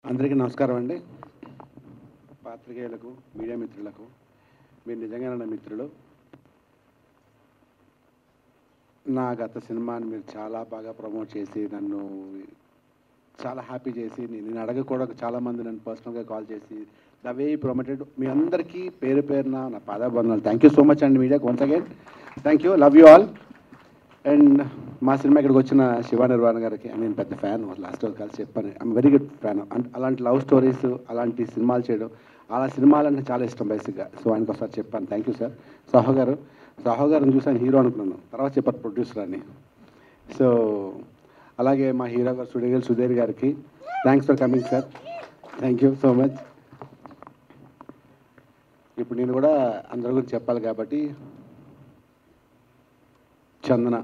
అందరికీ నమస్కారం అండి పాత్రికేయులకు మీడియా మిత్రులకు మీరు నిజంగా నా మిత్రులు నా గత సినిమాని మీరు చాలా బాగా ప్రమోట్ చేసి నన్ను చాలా హ్యాపీ చేసి నేను నేను అడగ కూడా చాలామంది నన్ను పర్సనల్గా కాల్ చేసి ద వే ప్రమోటెడ్ మీ అందరికీ పేరు పేరున నా పాదాబంధనాలు థ్యాంక్ యూ సో మచ్ అండి మీడియాకి once again thank you love you all and మా సినిమా ఇక్కడికి వచ్చిన శివ నిర్వాణ గారికి నేను పెద్ద ఫ్యాన్ లాస్ట్ రోజు కలిసి చెప్పాను ఐమ్ వెరీ గుడ్ ఫ్యాన్ అలాంటి లవ్ స్టోరీస్ అలాంటి సినిమాలు చేయడం అలా సినిమాలు అంటే చాలా ఇష్టం బేసిక్గా సో ఆయనకు ఒకసారి చెప్పాను థ్యాంక్ యూ సార్ సాహో గారు సాహో గారిని చూసాను హీరో అనుకున్నాను తర్వాత చెప్పారు ప్రొడ్యూసర్ అని సో అలాగే మా హీరో గారు సుడిగల్ సుధీర్ గారికి thanks for coming sir thank you so much ఇప్పుడు నేను కూడా అందరి గురించి చెప్పాలి కాబట్టి చందన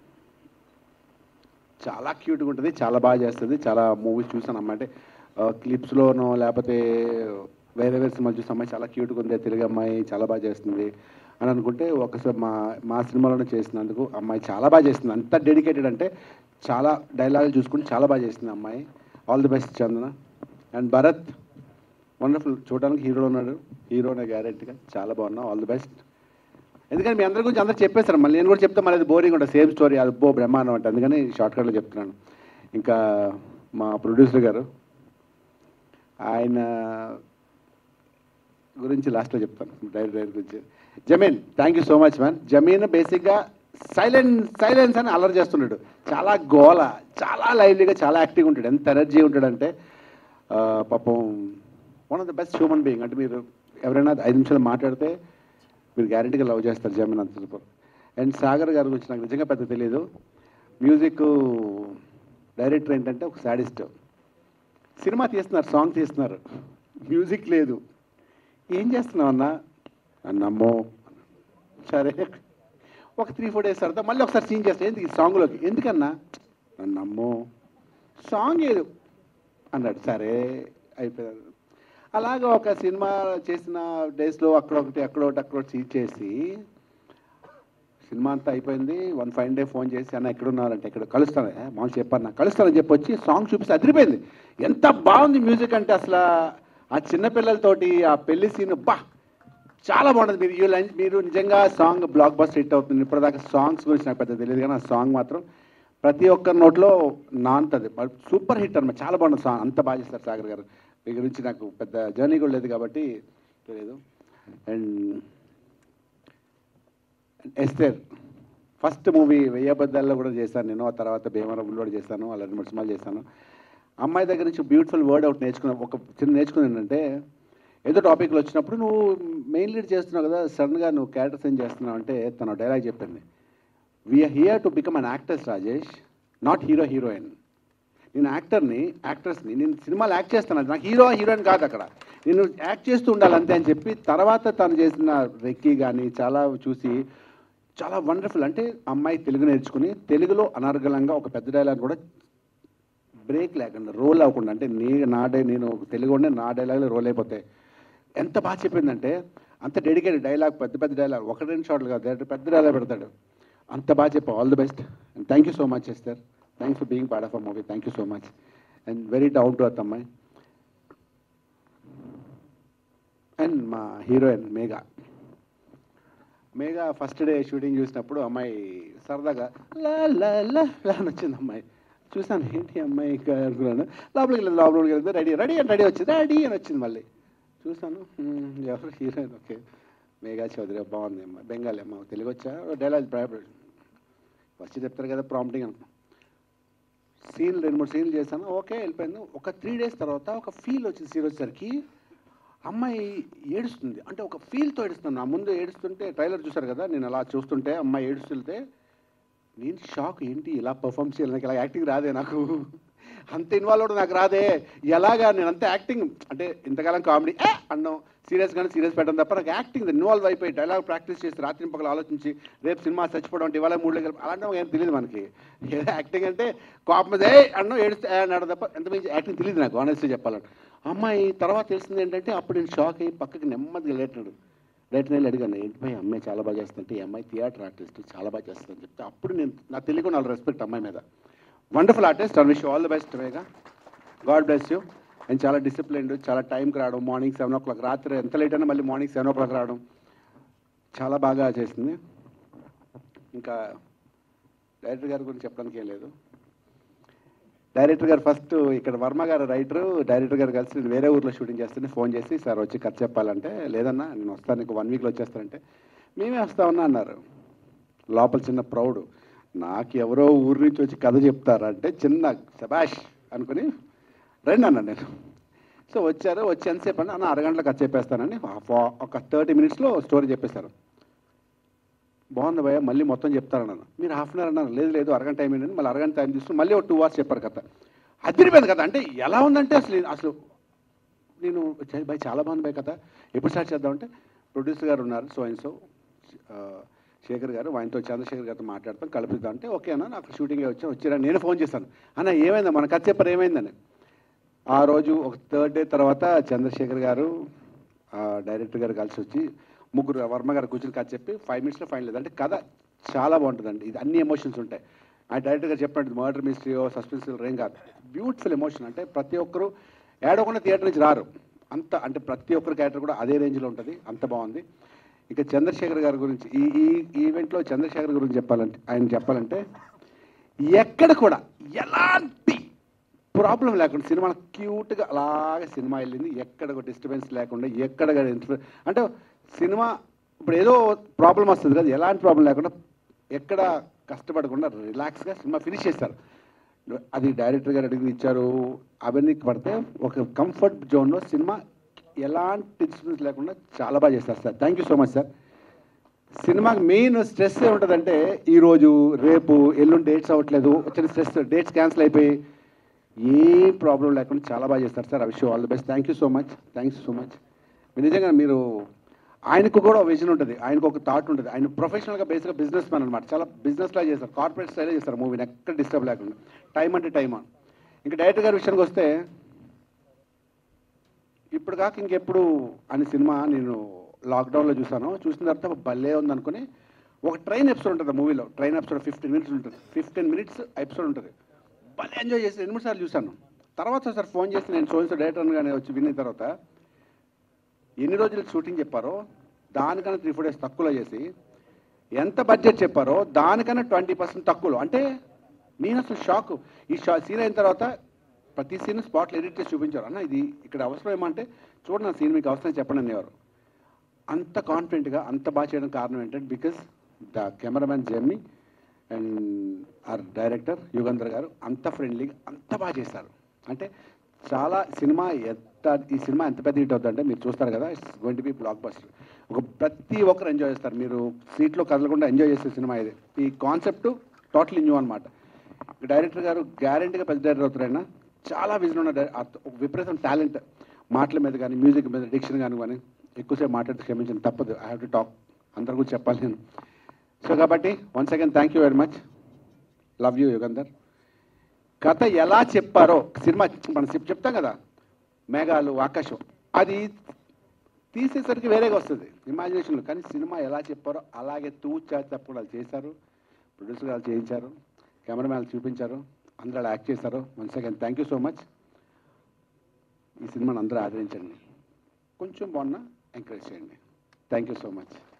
చాలా క్యూట్గా ఉంటుంది చాలా బాగా చేస్తుంది చాలా మూవీస్ చూసాను అమ్మ అంటే క్లిప్స్లోనో లేకపోతే వేరే వేరే సినిమాలు చూసిన అమ్మాయి చాలా క్యూట్గా ఉంది తెలుగు అమ్మాయి చాలా బాగా చేస్తుంది అని అనుకుంటే ఒకసారి మా మా సినిమాలోనే చేసినందుకు అమ్మాయి చాలా బాగా చేస్తుంది అంత డెడికేటెడ్ అంటే చాలా డైలాగులు చూసుకుని చాలా బాగా చేస్తుంది అమ్మాయి all the best Chandana and Bharath wonderful చూడడానికి హీరో ఉన్నాడు హీరోనే గ్యారెంటీగా చాలా బాగున్నావు ఆల్ ది బెస్ట్ ఎందుకంటే మీ అందరి గురించి అందరూ చెప్పేశారు మళ్ళీ నేను కూడా చెప్తే మళ్ళీ అది బోరింగ్ ఉంటుంది సేమ్ స్టోరీ అది బో బ్రహ్మాండం అంటే అందుకని షార్ట్ కట్లో చెప్తున్నాను ఇంకా మా ప్రొడ్యూసర్ గారు ఆయన గురించి లాస్ట్లో చెప్తాను డైరెక్టర్ డైరెక్టర్ గురించి Jameen thank you so much man Jameen బేసిక్గా సైలెన్స్ సైలెన్స్ అని అలర్ చేస్తున్నాడు చాలా గోల చాలా లైవ్లీగా చాలా యాక్టివ్గా ఉంటాడు ఎంత ఎనర్జీ ఉంటాడంటే ఆ, పాపం one of the best human being అంటే మీరు ఎవరైనా ఐదు నిమిషాలు మాట్లాడితే మీరు గ్యారెంటీగా లవ్ చేస్తారు జమీన్ అంత సూపర్ అండ్ సాగర్ గారి గురించి నాకు నిజంగా పెద్ద తెలియదు మ్యూజిక్ డైరెక్టర్ ఏంటంటే ఒక సాడిస్ట్ సినిమా తీస్తున్నారు సాంగ్ తీస్తున్నారు మ్యూజిక్ లేదు ఏం చేస్తున్నావు అన్న అన్నమ్మో సరే ఒక త్రీ ఫోర్ డేస్ తర్వాత మళ్ళీ ఒకసారి సీన్ చేస్తా ఎందుకు ఈ సాంగ్లోకి ఎందుకన్నా నన్నమ్మో సాంగ్ ఏదు అన్నాడు సరే అయిపోయారు అలాగా ఒక సినిమా చేసిన డేస్లో అక్కడ ఒకటి అక్కడ ఒకటి అక్కడ ఒకటి సీట్ చేసి సినిమా అంతా అయిపోయింది వన్ ఫైవ్ డే ఫోన్ చేసి అన్న ఎక్కడ ఉన్నారంటే ఇక్కడ కలుస్తాను మామూలు చెప్పాను కలుస్తానని చెప్పి వచ్చి సాంగ్ చూపిస్తే అదిరిపోయింది ఎంత బాగుంది మ్యూజిక్ అంటే అసలు ఆ చిన్న పిల్లలతోటి ఆ పెళ్లి సీన్ బా చాలా బాగుంటుంది మీరు you like- మీరు నిజంగా సాంగ్ బ్లాక్ బస్టర్ హిట్ అవుతుంది ఇప్పటిదాకా సాంగ్స్ గురించి నాకు పెద్ద తెలియదు కానీ ఆ సాంగ్ మాత్రం ప్రతి ఒక్కరి నోట్లో నాంతది సూపర్ హిట్ అన్నమాట చాలా బాగుంటుంది సాంగ్ అంత బాగా చేస్తారు సాగర్ గారు మీ గురించి నాకు పెద్ద జర్నీ కూడా లేదు కాబట్టి తెలియదు అండ్ ఎస్తేర్ ఫస్ట్ మూవీ వెయ్యబద్దాల్లో కూడా చేశాను నేను ఆ తర్వాత భీమవరంలో కూడా చేశాను అలా రెండు మూడు సినిమాలు చేశాను అమ్మాయి దగ్గర నుంచి బ్యూటిఫుల్ వర్డ్ ఒకటి నేర్చుకున్నా ఒక చిన్న నేర్చుకుని ఏంటంటే ఏదో టాపిక్లో వచ్చినప్పుడు నువ్వు మెయిన్ లీడ్ చేస్తున్నావు కదా సడన్గా నువ్వు క్యారెక్టర్స్ ఏం చేస్తున్నావు అంటే తన డైలాగ్ చెప్పింది we're here to become an actors Rajesh not hero heroine నేను యాక్టర్ని యాక్ట్రెస్ని నేను సినిమాలు యాక్ట్ చేస్తాను అది నాకు హీరో హీరోయిన్ కాదు అక్కడ నేను యాక్ట్ చేస్తూ ఉండాలి అంతే అని చెప్పి తర్వాత తను చేసిన రెక్కి కానీ చాలా చూసి చాలా వండర్ఫుల్ అంటే అమ్మాయి తెలుగు నేర్చుకుని తెలుగులో అనర్గళంగా ఒక పెద్ద డైలాగ్ కూడా బ్రేక్ లేకుండా రోల్ అవ్వకుండా అంటే నీ నా డై నేను తెలుగు ఉండే నా డైలాగ్లో రోల్ అయిపోతాయి ఎంత బాగా చెప్పిందంటే అంత డెడికేటెడ్ డైలాగ్ పెద్ద పెద్ద డైలాగ్ ఒక రెండు షార్ట్లు కాదు డైరెక్టర్ పెద్ద డైలాగ్ పెడతాడు అంత బాగా చెప్పావు all the best and thank you so much Esther thanks for being part of a movie thank you so much and very down to earth అమ్మాయి అండ్ మా heroine Megha Megha first day shooting చూసినప్పుడు అమ్మాయి సరదాగా లా లా లా లా అని వచ్చింది అమ్మాయి చూసాను ఏంటి ఈ అమ్మాయి ఇంకా అనుకున్నాను లోపలికి వెళ్ళింది లోపలికి వెళ్తే రెడీ రెడీ అని రెడీ వచ్చింది రెడీ అని వచ్చింది మళ్ళీ చూసాను "హ్మ్, ఎవరు హీరోయిన్ ఓకే మేఘా చౌదరి బాగుంది అమ్మ బెంగాలీ అమ్మ తెలుగు వచ్చా డైలాగ్ భయపడి వచ్చి చెప్తారు కదా ప్రాంప్టింగ్ అనుకున్నాను సీన్ రెండు మూడు సీన్లు చేశాను ఓకే వెళ్ళిపోయింది ఒక త్రీ డేస్ తర్వాత ఒక ఫీల్ వచ్చింది సీన్ వచ్చేసరికి అమ్మాయి ఏడుస్తుంది అంటే ఒక ఫీల్తో ఏడుస్తుంది నా ముందు ఏడుస్తుంటే ట్రైలర్ చూశారు కదా నేను అలా చూస్తుంటే అమ్మాయి ఏడుస్తుంటే నేను షాక్ ఏంటి ఇలా పర్ఫామ్ చేయాలి నాకు ఇలా యాక్టింగ్ రాదే నాకు అంత ఇన్వాల్వ్ అవడం నాకు రాదే ఎలాగా నేను అంత యాక్టింగ్ అంటే ఇంతకాలం కామెడీ అన్నాం సీరియస్ కానీ సీరియస్ పెట్టడం తప్ప నాకు యాక్టింగ్ ఇన్వాల్వ్ అయిపోయి డైలాగ్ ప్రాక్టీస్ చేసి రాత్రి పగలు ఆలోచించి రేపు సినిమా చచ్చిపోవడం అంటే ఇవాళ మూడు కలిపి అలాంటి ఏం తెలియదు మనకి ఏదో యాక్టింగ్ అంటే కోపం మీద ఏ అన్నం ఏడుస్తే ఏ అన్నాడు తప్ప ఎంత మంచి యాక్టింగ్ తెలియదు నాకు ఆనెస్ట్గా చెప్పాలంటే అమ్మాయి తర్వాత తెలిసింది ఏంటంటే అప్పుడు నేను షాక్ అయ్యి పక్కకి నెమ్మదిగా లేటినాడు లేట్ నేను అడిగాను ఏంటి భయ్ అమ్మాయి చాలా బాగా చేస్తుంటే ఈ అమ్మాయి థియేటర్ ఆర్టిస్ట్ చాలా బాగా చేస్తుందని చెప్తే అప్పుడు నేను నాకు తెలియకుండా వాళ్ళ రెస్పెక్ట్ అమ్మాయి మీద wonderful artist I wish all the best Vega God bless you ఆయన చాలా డిసిప్లిన్డ్ చాలా టైంకి రావడం మార్నింగ్ సెవెన్ ఓ క్లాక్ రాత్రి ఎంత లేట్ అయినా మళ్ళీ మార్నింగ్ సెవెన్ ఓ క్లాక్ రావడం చాలా బాగా చేసింది ఇంకా డైరెక్టర్ గారి గురించి చెప్పడానికి ఏం లేదు డైరెక్టర్ గారు ఫస్ట్ ఇక్కడ వర్మ గారు రైటర్ డైరెక్టర్ గారు కలిసి నేను వేరే ఊర్లో షూటింగ్ చేస్తుంటే ఫోన్ చేసి సార్ వచ్చి కథ చెప్పాలంటే లేదన్నా నేను వస్తాను నీకు వన్ వీక్లో వచ్చేస్తానంటే మేమే వస్తామన్నా అన్నారు లోపల చిన్న ప్రౌడ్ నాకు ఎవరో ఊరి నుంచి వచ్చి కథ చెప్తారంటే చిన్న సబాష్ అనుకుని రండి అన్నాను నేను సో వచ్చారు వచ్చి ఎంతసేపు అంటే అన్న అరగంటలో కథ చెప్పేస్తానని ఒక- ఒక థర్టీ మినిట్స్లో స్టోరీ చెప్పేశారు బాగుంది భయ్య మళ్ళీ మొత్తం చెప్తారన్నాను మీరు హాఫ్ అన్ అవర్ అన్నారు లేదు లేదు అరగంట టైం ఏంటంటే మళ్ళీ అరగంట టైం తీసుకుని మళ్ళీ ఒక టూ అవర్స్ చెప్పారు కథ అదిరిపోయింది కదా అంటే ఎలా ఉందంటే అసలు అసలు నేను చే- భయ్ చాలా బాగుంది భయ్ కథ ఎప్పుడు స్టార్ట్ చేద్దామంటే ప్రొడ్యూసర్ గారు ఉన్నారు సో అండ్ సో శేఖర్ గారు ఆయనతో చంద్రశేఖర్ గారితో మాట్లాడతాం కలుపుదాం అంటే ఓకే అన్న నాకు షూటింగ్ వచ్చాను వచ్చిరా నేను ఫోన్ చేశాను అన్న ఏమైందా మన కథ చెప్పారు ఏమైందని ఆ రోజు ఒక థర్డ్ డే తర్వాత చంద్రశేఖర్ గారు ఆ, డైరెక్టర్ గారు కలిసి వచ్చి ముగ్గురు వర్మ గారు కూర్చుని కథ చెప్పి ఫైవ్ మినిట్స్లో ఫైన్ లేదు అంటే కథ చాలా బాగుంటుందండి ఇది అన్ని ఎమోషన్స్ ఉంటాయి ఆ డైరెక్టర్ గారు చెప్పినట్టు మర్డర్ మిస్టరీ సస్పెన్స్ ఏం కాదు బ్యూటిఫుల్ ఎమోషన్ అంటే ప్రతి ఒక్కరు ఏడవకుండా థియేటర్ నుంచి రారు అంత అంటే ప్రతి ఒక్కరి క్యారెక్టర్ కూడా అదే రేంజ్లో ఉంటుంది అంత బాగుంది ఇక చంద్రశేఖర్ గారి గురించి ఈ ఈ ఈవెంట్లో చంద్రశేఖర్ గురించి చెప్పాలంటే ఆయన చెప్పాలంటే ఎక్కడ కూడా ఎలాంటి ప్రాబ్లం లేకుండా సినిమా క్యూట్గా అలాగే సినిమా వెళ్ళింది ఎక్కడ డిస్టర్బెన్స్ లేకుండా ఎక్కడ కూడా ఇంటర్ అంటే సినిమా ఇప్పుడు ఏదో ప్రాబ్లం వస్తుంది కదా ఎలాంటి ప్రాబ్లం లేకుండా ఎక్కడ కష్టపడకుండా రిలాక్స్గా సినిమా ఫినిష్ చేస్తారు అది డైరెక్టర్ గారు అడిగి ఇచ్చారు అవన్నీ పడితే ఒక కంఫర్ట్ జోన్లో సినిమా ఎలాంటి డిస్టర్బెన్స్ లేకుండా చాలా బాగా చేస్తారు sir thank you so much sir సినిమాకి మెయిన్ స్ట్రెస్ ఏముంటుందంటే ఈరోజు రేపు ఎల్లుండి డేట్స్ అవ్వట్లేదు వచ్చిన స్ట్రెస్ డేట్స్ క్యాన్సిల్ అయిపోయి ఏ ప్రాబ్లం లేకుండా చాలా బాగా చేస్తారు sir I wish all the best thank you so much thanks so much నిజంగా మీరు ఆయనకు కూడా విజన్ ఉంటుంది ఆయనకు ఒక థాట్ ఉంటుంది ఆయన ప్రొఫెషనల్గా బేసిక్గా బిజినెస్ మ్యాన్ అనమాట చాలా బిజినెస్ లా చేస్తారు కార్పొరేట్ స్టైలే చేస్తారు మూవీని ఎక్కడ డిస్టర్బ్ లేకుండా టైం అంటే టైం ఇంకా డైరెక్టర్ గారి విషయానికి వస్తే ఇప్పుడు కాక ఇంకెప్పుడు అని సినిమా నేను లాక్డౌన్లో చూసాను చూసిన తర్వాత భలే ఉంది అనుకుని ఒక ట్రైన్ ఎపిసోడ్ ఉంటుంది మూవీలో ట్రైన్ ఎపిసోడ్ ఫిఫ్టీన్ మినిట్స్ ఉంటుంది ఫిఫ్టీన్ మినిట్స్ ఎపిసోడ్ ఉంటుంది భలే ఎంజాయ్ చేసి రెండు మూడు సార్లు చూశాను తర్వాత సార్ ఫోన్ చేసి నేను సోన్స్ డైరెక్టర్గానే వచ్చి విన్న తర్వాత ఎన్ని రోజులు షూటింగ్ చెప్పారో దానికన్నా త్రీ ఫోర్ డేస్ తక్కువలో చేసి ఎంత బడ్జెట్ చెప్పారో దానికన్నా ట్వంటీ పర్సెంట్ తక్కువలో అంటే నేను అసలు షాక్ ఈ షా సీన్ అయిన తర్వాత ప్రతి సీన్ స్పాట్లో ఎడిట్ చేసి చూపించారు అన్న ఇది ఇక్కడ అవసరం ఏమంటే చూడండి నా సీన్ మీకు అవసరం చెప్పండి అనేవారు అంత కాన్ఫిడెంట్గా అంత బాగా చేయడానికి కారణం ఏంటంటే because the cameraman Jemmy and R director Yugandhar గారు అంత ఫ్రెండ్లీగా అంత బాగా చేశారు అంటే చాలా సినిమా ఎంత ఈ సినిమా ఎంత పెద్ద హిట్ అవుతుందంటే మీరు చూస్తారు కదా it's going to be blockbuster ఒక ప్రతి ఒక్కరు ఎంజాయ్ చేస్తారు మీరు సీట్లో కదలకుండా ఎంజాయ్ చేసే సినిమా ఇది ఈ కాన్సెప్ట్ టోటలీ న్యూ అనమాట డైరెక్టర్ గారు గ్యారంటీగా పెద్ద డైరెక్టర్ అవుతారైనా చాలా విజన్ ఉన్న డై- అత- ఒక విపరీతం టాలెంట్ మాటల మీద కానీ మ్యూజిక్ మీద డిక్షన్ కానీ కానీ ఎక్కువసేపు మాట్లాడితే క్షమించండి తప్పదు ఐ హ్యావ్ టు టాక్ అందరు కూడా చెప్పాలి నేను సో కాబట్టి once again thank you very much love you Yugandhar కథ ఎలా చెప్పారో సినిమా మనం చెప్- చెప్తాం కదా మేఘాలు ఆకాశం అది తీసేసరికి వేరేగా వస్తుంది ఇమాజినేషన్లో కానీ సినిమా ఎలా చెప్పారో అలాగే తూచా తప్పకుండా చేశారు ప్రొడ్యూసర్ గారు చేయించారు కెమెరామ్యాన్ చూపించారు అందరూ అలా యాక్ట్ చేశారు once again thank you so much ఈ సినిమాని అందరూ ఆదరించండి కొంచెం బాగున్నా ఎంకరేజ్ చేయండి థ్యాంక్ యూ సో మచ్